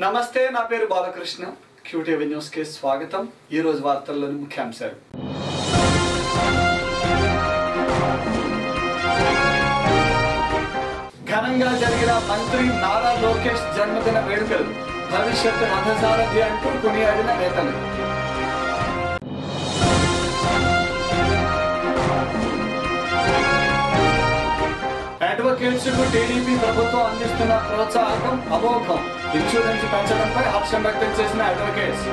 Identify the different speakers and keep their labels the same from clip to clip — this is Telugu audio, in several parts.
Speaker 1: నమస్తే నా పేరు బాలకృష్ణ క్యూటీవీ న్యూస్ కి స్వాగతం ఈ రోజు వార్తల్లోని ముఖ్యాంశాలు ఘనంగా జరిగిన మంత్రి నారా లోకేష్ జన్మదిన వేడుకలు భవిష్యత్తు రథసారథి అంటూ కొనియాడిన నేతలు అడ్వకేట్స్ కు టీడీపీ ప్రభుత్వం అందిస్తున్న ప్రోత్సాహకం అమోఘం ఇన్సూరెన్స్ పెంచడంపై హర్షం వ్యక్తం చేసిన అడ్వకేట్స్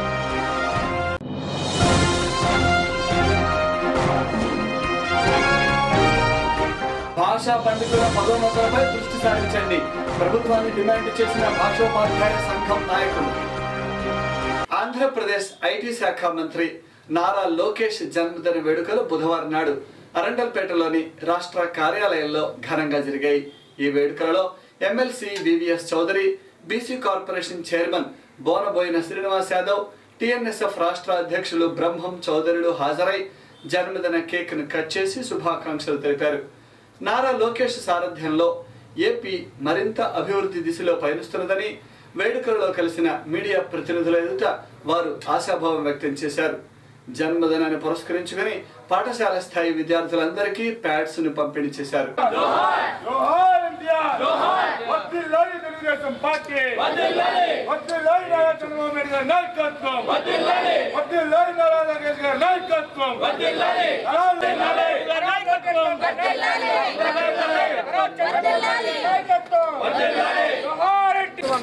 Speaker 1: భాషా పండితుల పదోన్నతులపై దృష్టి సారించండి ప్రభుత్వాన్ని డిమాండ్ చేసిన భాషోపాధ్యాయ సంఘం నాయకులు ఆంధ్రప్రదేశ్ ఐటీ శాఖ మంత్రి నారా లోకేష్ జన్మదిన వేడుకలు బుధవారం నాడు అరండల్పేటలోని రాష్ట్ర కార్యాలయంలో ఘనంగా జరిగాయి ఈ వేడుకలలో MLC VVS Chowdary BC corporation chairman Bonaboina Srinivas Yadav TNSF రాష్ట్ర అధ్యక్షులు బ్రహ్మం చౌదరులు హాజరై జన్మదిన కేక్ ను కట్ చేసి శుభాకాంక్షలు తెలిపారు నారా లోకేష్ సారథ్యంలో ఏపీ మరింత అభివృద్ధి దిశలో పయనిస్తున్నదని వేడుకలలో కలిసిన మీడియా ప్రతినిధుల ఎదుట వారు ఆశాభావం వ్యక్తం చేశారు జన్మదినాన్ని పురస్కరించుకుని పాఠశాల స్థాయి విద్యార్థులందరికీ ప్యాడ్స్ ను పంపిణీ చేశారు
Speaker 2: జోహార్ ఇండియా జోహార్ వదిలాలి తెలుగుదేశం పార్టీ వదిలాలి వదిలాలి నారా చంద్రబాబు నాయుడు గారి నాయకత్వం వదిలాలి వదిలాలి నారా లోకేష్ గారి నాయకత్వం వదిలాలి నారా నాయకత్వం వదిలాలి వదిలాలి నాయకత్వం వదిలాలి జోహార్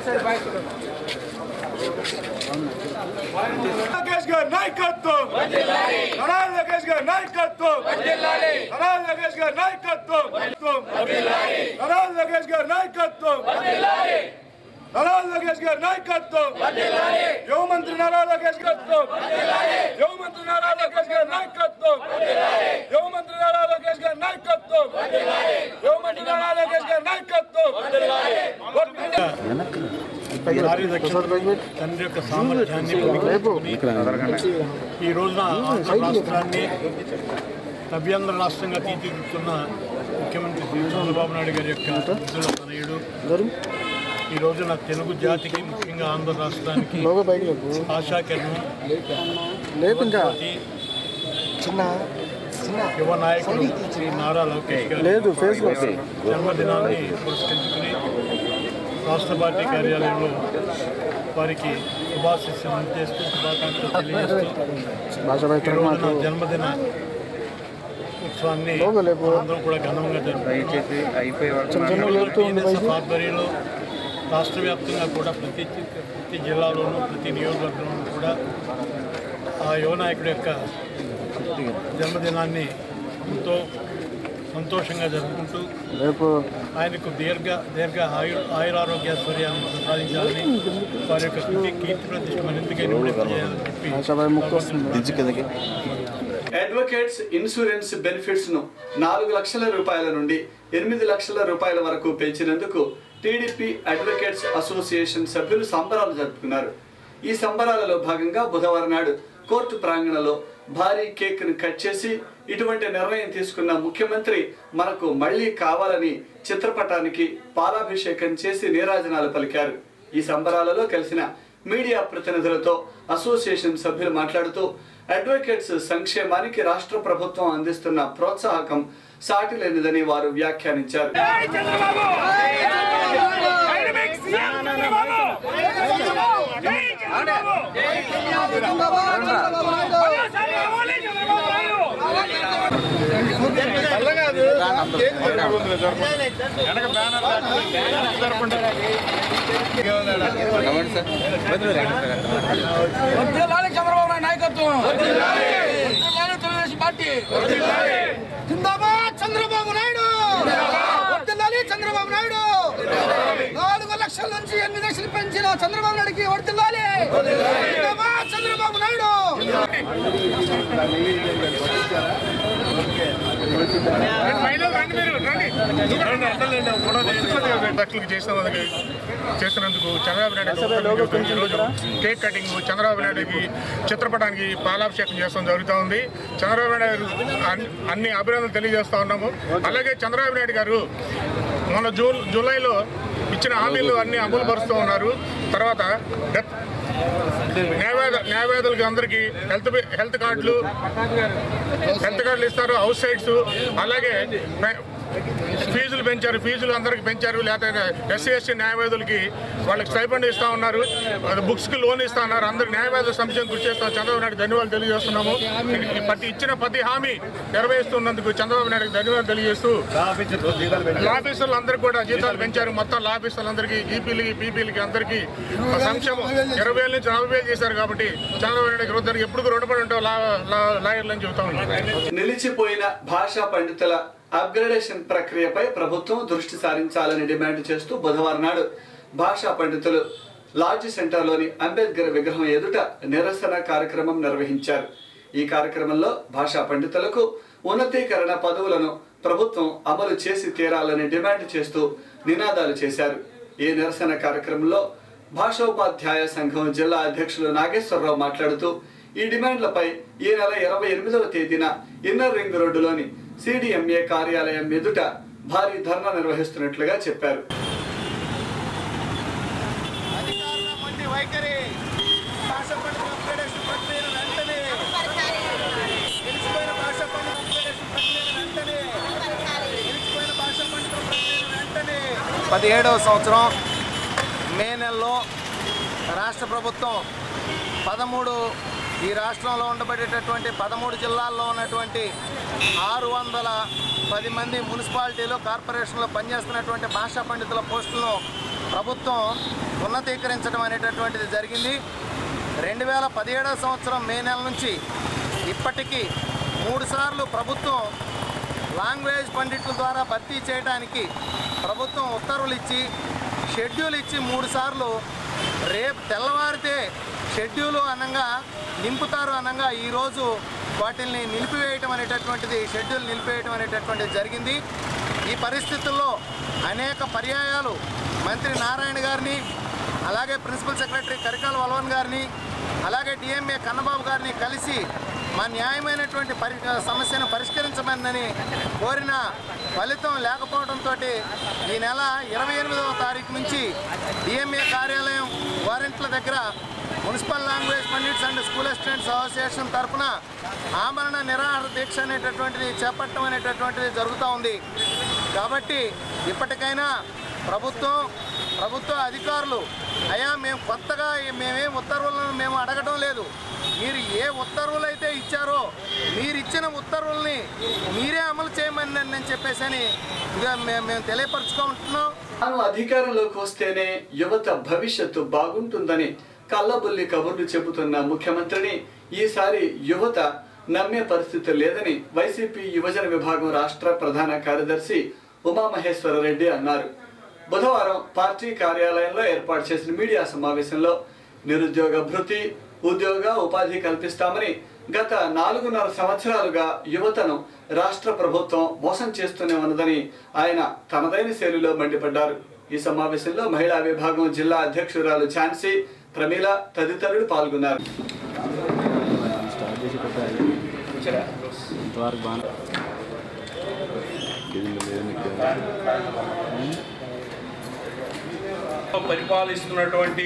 Speaker 2: లోకేష్ గారి నాయకత్వం వదిలాలి నారా లోకేష్ గారి నాయకత్వం వదిలాలి నారా లోకేష్ గారి నాయకత్వం వదిలాలి నారా లోకేష్ గారి నాయకత్వం వదిలాలి నారా లోకేష్ గారి నాయకత్వం వదిలాలి యువ మంత్రి నారా లోకేష్ గారితో వదిలాలి యువ మంత్రి నారా లోకేష్ గారి నాయకత్వం వదిలాలి యువ మంత్రి నారా లోకేష్ గారి నాయకత్వం వదిలాలి యువ మంత్రి నారా లోకేష్ గారి నాయకత్వం వదిలాలి
Speaker 3: నారీ రక్షణ తండ్రి యొక్క సామర్థ్యాన్ని పుణికిపుచ్చుకుని ఈ రోజున ఆంధ్ర రాష్ట్రాన్ని నవ్యాంధ్ర రాష్ట్రంగా తీర్చిదిద్దుతున్న ముఖ్యమంత్రి శ్రీ చంద్రబాబు నాయుడు గారి యొక్క ముద్దుల తనయుడు ఈ రోజున తెలుగు జాతికి ముఖ్యంగా ఆంధ్ర రాష్ట్రానికి ఆశాకిరణం
Speaker 4: లేదు ఇంకా
Speaker 3: ప్రతి
Speaker 4: చిన్న చిన్న
Speaker 3: యువ నాయకుడు శ్రీ నారా లోకేష్ గారి
Speaker 4: లేదు ఫేస్బుక్
Speaker 3: జన్మదినాన్ని పురస్కరించుకుని రాష్ట్ర పార్టీ కార్యాలయంలో వారికి శుభాశిస్సులు అందజేస్తూ శుభాకాంక్షలు తెలియజేస్తూ
Speaker 4: భాష
Speaker 3: ఈ రోజున జన్మదిన ఉత్సవాన్ని
Speaker 4: లోగో లేపు.
Speaker 3: అందరం కూడా ఘనంగా
Speaker 5: దయచేసి అయిపోయే వరకు
Speaker 4: చిన్న చిన్న లేపుతూ ఉంది
Speaker 3: జరుగుతుంది ఆధ్వర్యంలో రాష్ట్ర వ్యాప్తంగా కూడా ప్రతి ప్రతి జిల్లాలోనూ ప్రతి నియోజకవర్గంలోనూ కూడా ఆ యువ నాయకుడి యొక్క జన్మదినాన్ని ఎంతో సంతోషంగా జరుపుకుంటూ
Speaker 4: రేపు
Speaker 3: ఆయనకు దీర్ఘ దీర్ఘ ఆయు ఆయురారోగ్యాశ్వర్యాన్ని ప్రసాదించాలని వారి యొక్క కీర్తి కీర్తి ప్రతిష్ట మరింతగా నిలబెట్టాలని చెప్పి
Speaker 4: భాష ముక్కు వస్తుంది
Speaker 1: అడ్వకేట్స్ ఇన్సూరెన్స్ బెనిఫిట్స్ ను నాలుగు లక్షల రూపాయల నుండి ఎనిమిది లక్షల రూపాయల వరకు పెంచినందుకు టీడీపీ అడ్వకేట్స్ అసోసియేషన్ సభ్యులు సంబరాలు జరుపుకున్నారు ఈ సంబరాలలో భాగంగా బుధవారం నాడు కోర్టు ప్రాంగణంలో భారీ కేక్ ను కట్ చేసి ఇటువంటి నిర్ణయం తీసుకున్న ముఖ్యమంత్రి మనకు మళ్ళీ కావాలని చిత్రపటానికి పాలాభిషేకం చేసి నీరాజనాలు పలికారు ఈ సంబరాలలో కలిసిన మీడియా ప్రతినిధులతో అసోసియేషన్ సభ్యులు మాట్లాడుతూ అడ్వకేట్స్ సంక్షేమానికి రాష్ట్ర ప్రభుత్వం అందిస్తున్న ప్రోత్సాహకం సాటి లేనిదని వారు వ్యాఖ్యానించారు
Speaker 6: వర్ధిల్లాలి చంద్రబాబు నాయుడు నాయకత్వం వర్ధిల్లాలి తెలుగుదేశం పార్టీ జిందాబాద్ చంద్రబాబు నాయుడు వర్ధిల్లాలి చంద్రబాబు నాయుడు నాలుగు లక్షల నుంచి ఎనిమిది లక్షలు పెంచిన చంద్రబాబు నాయుడుకి వర్ధిల్లాలి జిందాబాద్ చంద్రబాబు నాయుడు
Speaker 2: దక్షులకు చేసినందుకు చేసినందుకు చంద్రబాబు నాయుడు ఈ రోజు కేక్ కటింగ్ చంద్రబాబు నాయుడుకి చిత్రపటానికి పాలాభిషేకం చేస్తాం జరుగుతూ ఉంది చంద్రబాబు నాయుడు అన్ని- అన్ని అభినందనలు తెలియజేస్తా ఉన్నాము అలాగే చంద్రబాబు నాయుడు గారు మన జూ జూలైలో ఇచ్చిన హామీలు అన్ని అమలు పరుస్తూ ఉన్నారు తర్వాత డెత్ న్యాయవాద న్యాయవాదులకి అందరికీ హెల్త్ బి- హెల్త్ కార్డులు హెల్త్ కార్డులు ఇస్తారు హౌస్ సైడ్స్ అలాగే మే- ఫీజులు పెంచారు ఫీజులు అందరికి పెంచారు లేకపోతే ఎస్సీ ఎస్టీ న్యాయవాదులకి వాళ్ళకి స్టైఫండ్ ఇస్తా ఉన్నారు బుక్స్కి లోన్ ఇస్తా ఉన్నారు అందరు న్యాయవాదుల సంక్షేమం కృషి చేస్తాం చంద్రబాబు నాయుడు ధన్యవాదాలు తెలియజేస్తున్నాము ఈ ప్రతి ఇచ్చిన ప్రతి హామీ నెరవేరుస్తున్నందుకు చంద్రబాబు నాయుడుకి ధన్యవాదాలు తెలియజేస్తూ లా ఆఫీసర్లు అందరికీ కూడా జీతాలు పెంచారు మొత్తం లా ఆఫీసర్లందరికీ జీపీలకి పీపీలకి అందరికీ సంక్షేమం ఇరవై వేల నుంచి నలభై వేలు చేశారు కాబట్టి చంద్రబాబు నాయుడు గారు ఎప్పుడు రుణపడి ఉంటాం లా లా- లాయర్లు అని చెబుతా ఉన్నాం
Speaker 1: నిలిచిపోయిన భాషా పండితుల అప్గ్రేడేషన్ ప్రక్రియపై ప్రభుత్వం దృష్టి సారించాలని డిమాండ్ చేస్తూ బుధవారం నాడు భాషా పండితులు లాడ్జ్ సెంటర్లోని అంబేద్కర్ విగ్రహం ఎదుట నిరసన కార్యక్రమం నిర్వహించారు ఈ కార్యక్రమంలో భాషా పండితులకు ఉన్నతీకరణ పదవులను ప్రభుత్వం అమలు చేసి తీరాలని డిమాండ్ చేస్తూ నినాదాలు చేశారు ఈ నిరసన కార్యక్రమంలో భాషోపాధ్యాయ సంఘం జిల్లా అధ్యక్షులు నాగేశ్వరరావు మాట్లాడుతూ ఈ డిమాండ్లపై ఈ నెల ఇరవై ఎనిమిదవ తేదీన ఇన్నర్ రింగ్ రోడ్డులోని సిడిఎంఏ కార్యాలయం ఎదుట భారీ ధర్నా నిర్వహిస్తున్నట్లుగా చెప్పారు
Speaker 6: అధికారుల మండి వైఖరి భాష పండుగ అప్గ్రేడేషన్ ప్రక్రియను వెంటనే నిలిచిపోయిన భాష పండుగ అప్గ్రేడేషన్ ప్రక్రియను వెంటనే నిలిచిపోయిన భాష పండుగ ప్రక్రియను వెంటనే పదిహేడవ సంవత్సరం మే నెలలో రాష్ట్ర ప్రభుత్వం పదమూడు ఈ రాష్ట్రంలో ఉండబడేటటువంటి పదమూడు జిల్లాల్లో ఉన్నటువంటి ఆరు వందల పది మంది మున్సిపాలిటీలో కార్పొరేషన్లో పనిచేస్తున్నటువంటి భాషా పండితుల పోస్టులను ప్రభుత్వం ఉన్నతీకరించడం అనేటటువంటిది జరిగింది రెండు వేల పదిహేడవ సంవత్సరం మే నెల నుంచి ఇప్పటికీ మూడుసార్లు ప్రభుత్వం లాంగ్వేజ్ పండితుల ద్వారా భర్తీ చేయడానికి ప్రభుత్వం ఉత్తర్వులు ఇచ్చి షెడ్యూల్ ఇచ్చి మూడు సార్లు రేపు తెల్లవారితే షెడ్యూల్ అనంగా నింపుతారు అనంగా ఈరోజు వాటిల్ని నిలిపివేయటం అనేటటువంటిది షెడ్యూల్ నిలిపివేయటం అనేటటువంటిది జరిగింది ఈ పరిస్థితుల్లో అనేక పర్యాయాలు మంత్రి నారాయణ గారిని అలాగే ప్రిన్సిపల్ సెక్రటరీ కరికాల వల్వన్ గారిని అలాగే డిఎంఏ కన్నబాబు గారిని కలిసి మా న్యాయమైనటువంటి పరి సమస్యను పరిష్కరించమని కోరిన ఫలితం లేకపోవడంతో ఈ నెల ఇరవై ఎనిమిదవ తారీఖు నుంచి డిఎంఏ కార్యాలయం వారెంట్ల దగ్గర municipal language pandits and school assistants association తరఫున ఆమరణ నిరాహార దీక్ష అనేటటువంటిది చేపట్టడం అనేటటువంటిది జరుగుతూ ఉంది కాబట్టి ఇప్పటికైనా ప్రభుత్వం ప్రభుత్వ అధికారులు అయ్యా మేము కొత్తగా మేమేం ఉత్తర్వులను మేము అడగడం లేదు మీరు ఏ ఉత్తర్వులు అయితే ఇచ్చారో మీరు ఇచ్చిన ఉత్తర్వుల్ని మీరే అమలు చేయమని నేను చెప్పేసి అని ఇక మేము మేము తెలియపరచుకుంటున్నాం
Speaker 1: తాను అధికారంలోకి వస్తేనే యువత భవిష్యత్తు బాగుంటుందని కల్లబుల్లి కబుర్లు చెబుతున్న ముఖ్యమంత్రిని ఈసారి యువత నమ్మే పరిస్థితి లేదని వైసీపీ యువజన విభాగం రాష్ట్ర ప్రధాన కార్యదర్శి ఉమామహేశ్వరరెడ్డి అన్నారు బుధవారం పార్టీ కార్యాలయంలో ఏర్పాటు చేసిన మీడియా సమావేశంలో నిరుద్యోగ భృతి ఉద్యోగ ఉపాధి కల్పిస్తామని గత నాలుగున్నర సంవత్సరాలుగా యువతను రాష్ట్ర ప్రభుత్వం మోసం చేస్తూనే ఉన్నదని ఆయన తనదైన శైలిలో మండిపడ్డారు ఈ సమావేశంలో మహిళా విభాగం జిల్లా అధ్యక్షురాలు ఝాన్సీ ప్రమీల తదితరులు పాల్గొన్నారు
Speaker 4: ఇంతవరకు బాగా
Speaker 7: పరిపాలిస్తున్నటువంటి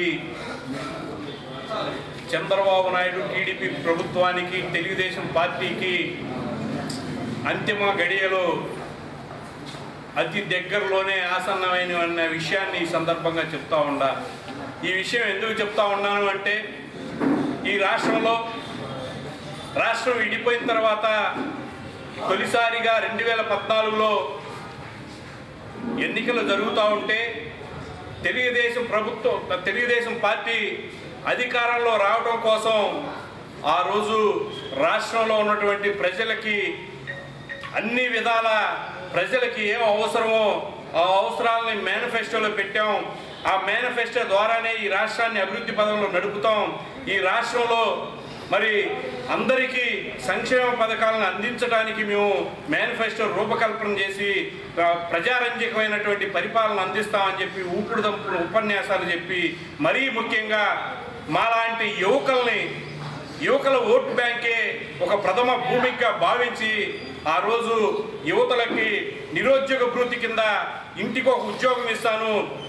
Speaker 7: చంద్రబాబు నాయుడు టీడీపీ ప్రభుత్వానికి తెలుగుదేశం పార్టీకి అంతిమ గడియలో అతి దగ్గరలోనే ఆసన్నమైన అన్న విషయాన్ని ఈ సందర్భంగా చెప్తా ఉండా ఈ విషయం ఎందుకు చెప్తా ఉన్నాను అంటే ఈ రాష్ట్రంలో రాష్ట్రం విడిపోయిన తర్వాత తొలిసారిగా రెండు వేల పద్నాలుగులో ఎన్నికలు జరుగుతూ ఉంటే తెలుగుదేశం ప్రభుత్వం తెలుగుదేశం పార్టీ అధికారంలో రావడం కోసం ఆ రోజు రాష్ట్రంలో ఉన్నటువంటి ప్రజలకి అన్ని విధాల ప్రజలకి ఏం అవసరమో ఆ అవసరాలని మేనిఫెస్టోలో పెట్టాం ఆ మేనిఫెస్టో ద్వారానే ఈ రాష్ట్రాన్ని అభివృద్ధి పదంలో నడుపుతాం ఈ రాష్ట్రంలో మరి అందరికీ సంక్షేమ పథకాలను అందించడానికి మేము మేనిఫెస్టో రూపకల్పన చేసి ఆ, ప్రజారంజకమైనటువంటి పరిపాలన అందిస్తామని చెప్పి ఊపుడు దంపుడు ఉపన్యాసాలు చెప్పి మరీ ముఖ్యంగా మాలాంటి యువకుల్ని యువకుల ఓటు బ్యాంకే ఒక ప్రథమ భూమికగా భావించి ఆ రోజు యువతలకి నిరుద్యోగ భృతి కింద ఇంటికి ఒక ఉద్యోగం ఇస్తాను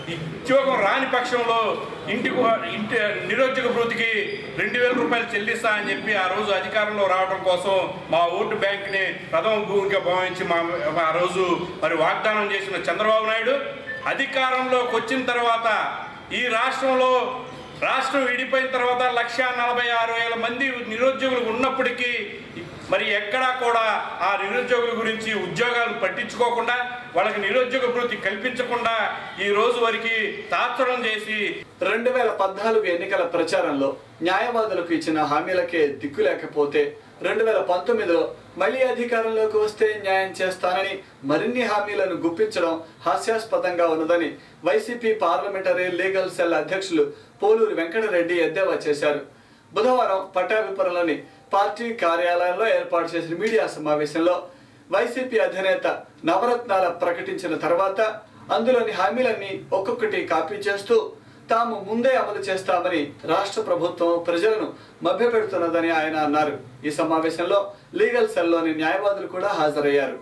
Speaker 7: ఉద్యోగం రాని పక్షంలో ఇంటికి ఇంటి నిరుద్యోగ భృతికి రెండు వేల రూపాయలు చెల్లిస్తా అని చెప్పి ఆ రోజు అధికారంలో రావడం కోసం మా ఓటు బ్యాంక్ని ప్రథమ భూమిగా భావించి మా ఆ రోజు మరి వాగ్దానం చేసిన చంద్రబాబు నాయుడు అధికారంలోకి వచ్చిన తర్వాత ఈ రాష్ట్రంలో రాష్ట్రం విడిపోయిన తర్వాత లక్ష నలభై ఆరు వేల మంది నిరుద్యోగులు ఉన్నప్పటికీ మరి ఎక్కడా కూడా ఆ నిరుద్యోగుల గురించి ఉద్యోగాలు పట్టించుకోకుండా వాళ్ళకి నిరుద్యోగ భృతి కల్పించకుండా ఈ రోజు వరకు తాత్సరం చేసి
Speaker 1: రెండు వేల పద్నాలుగు ఎన్నికల ప్రచారంలో న్యాయవాదులకు ఇచ్చిన హామీలకే దిక్కు లేకపోతే రెండు వేల పంతొమ్మిదిలో మళ్ళీ అధికారంలోకి వస్తే న్యాయం చేస్తానని మరిన్ని హామీలను గుప్పించడం హాస్యాస్పదంగా ఉన్నదని వైసీపీ పార్లమెంటరీ లీగల్ సెల్ అధ్యక్షులు పోలూరి వెంకటరెడ్డి ఎద్దేవా చేశారు బుధవారం పట్టాభిపురంలోని పార్టీ కార్యాలయంలో ఏర్పాటు చేసిన మీడియా సమావేశంలో వైసీపీ అధినేత నవరత్నాల ప్రకటించిన తర్వాత అందులోని హామీలన్నీ ఒక్కొక్కటి కాపీ చేస్తూ తాము ముందే అమలు చేస్తామని రాష్ట్ర ప్రభుత్వం ప్రజలను మభ్యపెడుతున్నదని ఆయన అన్నారు ఈ సమావేశంలో లీగల్ సెల్లోని న్యాయవాదులు కూడా హాజరయ్యారు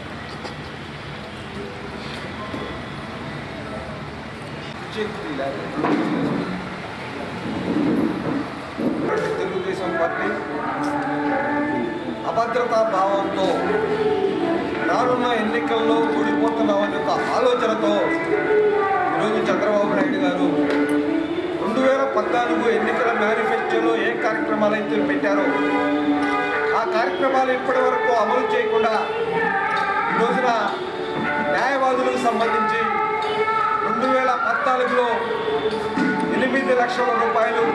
Speaker 8: తెలుగుదేశం పార్టీ అభద్రతా భావంతో రానున్న ఎన్నికల్లో ఓడిపోతున్నామనే ఒక ఆలోచనతో ఈరోజు చంద్రబాబు నాయుడు గారు రెండు వేల పద్నాలుగు ఎన్నికల మేనిఫెస్టోలో ఏ కార్యక్రమాలు అయితే పెట్టారో ఆ కార్యక్రమాలు ఇప్పటి వరకు అమలు చేయకుండా ఈ రోజున న్యాయవాదులకు సంబంధించి రెండు వేల పద్నాలుగులో ఎనిమిది లక్షల రూపాయలు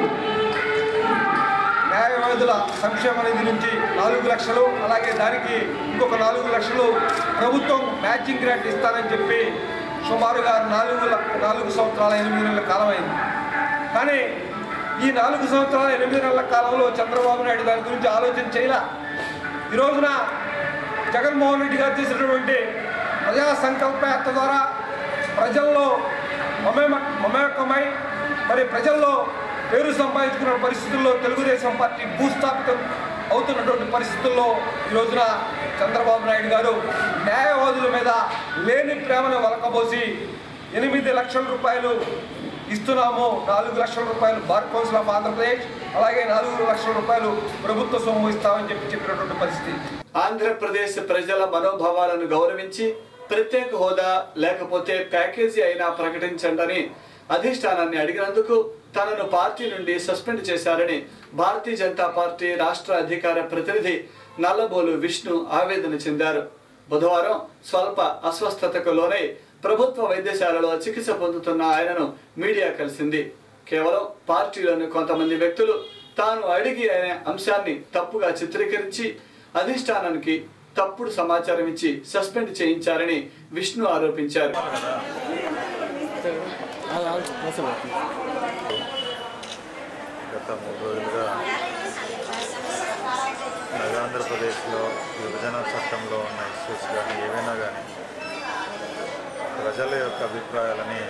Speaker 8: న్యాయవాదుల సంక్షేమ నిధి నుంచి నాలుగు లక్షలు అలాగే దానికి ఇంకొక నాలుగు లక్షలు ప్రభుత్వం మ్యాచింగ్ గ్రాంట్ ఇస్తానని చెప్పి సుమారుగా నాలుగు ల- నాలుగు సంవత్సరాల ఎనిమిది నెలల కాలం అయింది కానీ ఈ నాలుగు సంవత్సరాల ఎనిమిది నెలల కాలంలో చంద్రబాబు నాయుడు దాని గురించి ఆలోచన చేయలే ఈ రోజున జగన్మోహన్ రెడ్డి గారు చేసినటువంటి ప్రజా సంకల్ప యాత్ర ద్వారా ప్రజల్లో మమేమ మమేకమై మరి ప్రజల్లో పేరు సంపాదించుకున్న పరిస్థితుల్లో తెలుగుదేశం పార్టీ భూస్థాపితం అవుతున్నటువంటి పరిస్థితుల్లో ఈ రోజున చంద్రబాబు నాయుడు గారు న్యాయవాదుల మీద లేని ప్రేమను వలకబోసి ఎనిమిది లక్షల రూపాయలు ఇస్తున్నాము నాలుగు లక్షల రూపాయలు బార్ కౌన్సిల్ ఆఫ్ ఆంధ్రప్రదేశ్ అలాగే నాలుగు లక్షల రూపాయలు ప్రభుత్వ సొమ్ము ఇస్తామని చెప్పి చెప్పినటువంటి పరిస్థితి
Speaker 1: ఆంధ్రప్రదేశ్ ప్రజల మనోభావాలను గౌరవించి ప్రత్యేక హోదా లేకపోతే ప్యాకేజీ అయినా ప్రకటించండి అని అధిష్టానాన్ని అడిగినందుకు తనను పార్టీ నుండి సస్పెండ్ చేశారని భారతీయ జనతా పార్టీ రాష్ట్ర అధికార ప్రతినిధి నల్లబోలు విష్ణు ఆవేదన చెందారు బుధవారం స్వల్ప అస్వస్థతకు లోనై ప్రభుత్వ వైద్యశాలలో చికిత్స పొందుతున్న ఆయనను మీడియా కలిసింది కేవలం పార్టీలోని కొంతమంది వ్యక్తులు తాను అడిగి అనే అంశాన్ని తప్పుగా చిత్రీకరించి అధిష్టానానికి తప్పుడు సమాచారం ఇచ్చి సస్పెండ్ చేయించారని విష్ణు ఆరోపించారు
Speaker 9: గత మూడు రోజులుగా నవ్యాంధ్రప్రదేశ్లో విభజన చట్టంలో ఉన్న ఇష్యూస్ కానీ ఏవైనా కానీ ప్రజల యొక్క అభిప్రాయాలని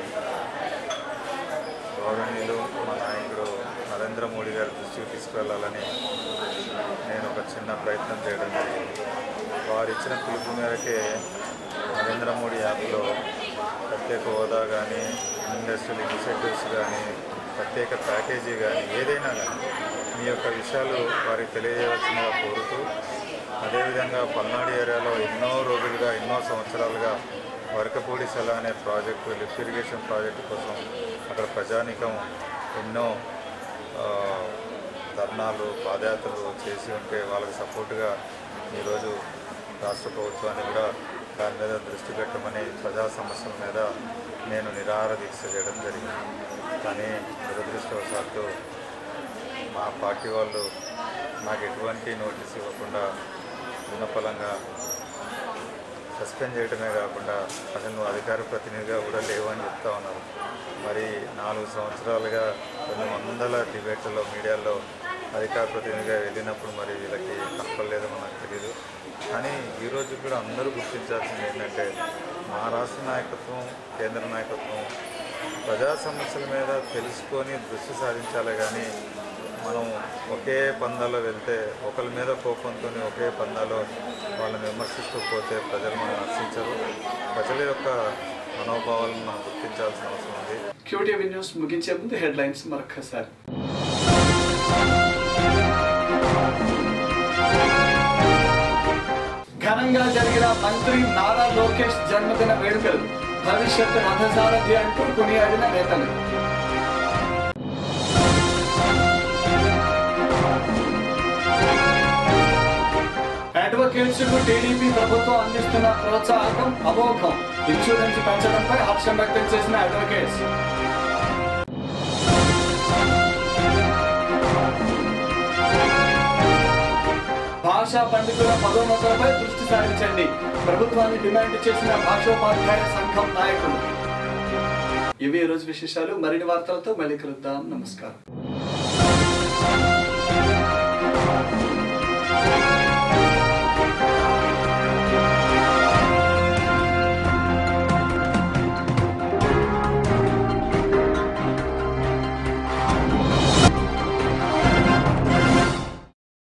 Speaker 9: గౌరవనీయులు మా నాయకుడు నరేంద్ర మోడీ గారి దృష్టికి తీసుకువెళ్ళాలని నేను ఒక చిన్న ప్రయత్నం చేయడం జరిగింది వారు ఇచ్చిన పిలుపు మేరకే నరేంద్ర మోడీ యాప్లో ప్రత్యేక హోదా కానీ ఇండస్ట్రియల్ ఇనిషియేటివ్స్ కానీ ప్రత్యేక ప్యాకేజీ కానీ ఏదైనా కానీ మీ యొక్క విషయాలు వారికి తెలియజేయవలసిందిగా కోరుతూ అదేవిధంగా పల్నాడు ఏరియాలో ఎన్నో రోజులుగా ఎన్నో సంవత్సరాలుగా వరకపూడి సెల అనే ప్రాజెక్టు లిఫ్ట్ ఇరిగేషన్ ప్రాజెక్టు కోసం అక్కడ ప్రజానికం ఎన్నో ఆ, ధర్నాలు పాదయాత్రలు చేసి ఉంటే వాళ్ళకి సపోర్టుగా ఈరోజు రాష్ట్ర ప్రభుత్వాన్ని కూడా దాని మీద దృష్టి పెట్టమని ప్రజా సమస్యల మీద నేను నిరాహార దీక్ష చేయడం జరిగింది కానీ దురదృష్టవశాత్తు మా పార్టీ వాళ్ళు నాకు ఎటువంటి నోటీస్ ఇవ్వకుండా ఉన్నపలంగా సస్పెండ్ చేయడమే కాకుండా అసలు నువ్వు అధికార ప్రతినిధిగా కూడా లేవని చెప్తా ఉన్నారు మరి నాలుగు సంవత్సరాలుగా కొన్ని వందల డిబేట్లలో మీడియాలో అధికార ప్రతినిధిగా వెళ్ళినప్పుడు మరి వీళ్ళకి తప్పలేదో నాకు తెలియదు కానీ ఈరోజు కూడా అందరూ గుర్తించాల్సింది ఏంటంటే మా రాష్ట్ర నాయకత్వం కేంద్ర నాయకత్వం ప్రజా సమస్యల మీద తెలుసుకొని దృష్టి సారించాలే కానీ మనం ఒకే పందాలో వెళ్తే ఒకరి మీద కోపంతో ఒకే పందాలో వాళ్ళని విమర్శిస్తూ పోతే ప్రజలు మనం హర్షించరు ప్రజల యొక్క మనోభావాలను మనం గుర్తించాల్సిన అవసరం ఉంది
Speaker 1: క్యూటీవీ న్యూస్ ముగించే ముందు హెడ్లైన్స్ మరొకసారి ఘనంగా జరిగిన మంత్రి నారా లోకేష్ జన్మదిన వేడుకలు భవిష్యత్ రథసారథి అంటూ కొనియాడిన నేతలు అడ్వకేట్స్ కు టీడీపీ ప్రభుత్వం అందిస్తున్న ప్రోత్సాహకం అమోఘం ఇన్సూరెన్స్ పెంచడంపై హర్షం వ్యక్తం చేసిన అడ్వకేట్స్ భాషా పండితుల పదోన్నతులపై దృష్టి సారించండి ప్రభుత్వాన్ని డిమాండ్ చేసిన భాషోపాధ్యాయ సంఘం నాయకులు ఇవి ఈ రోజు విశేషాలు మరిన్ని వార్తలతో మళ్ళీ కలుద్దాం నమస్కారం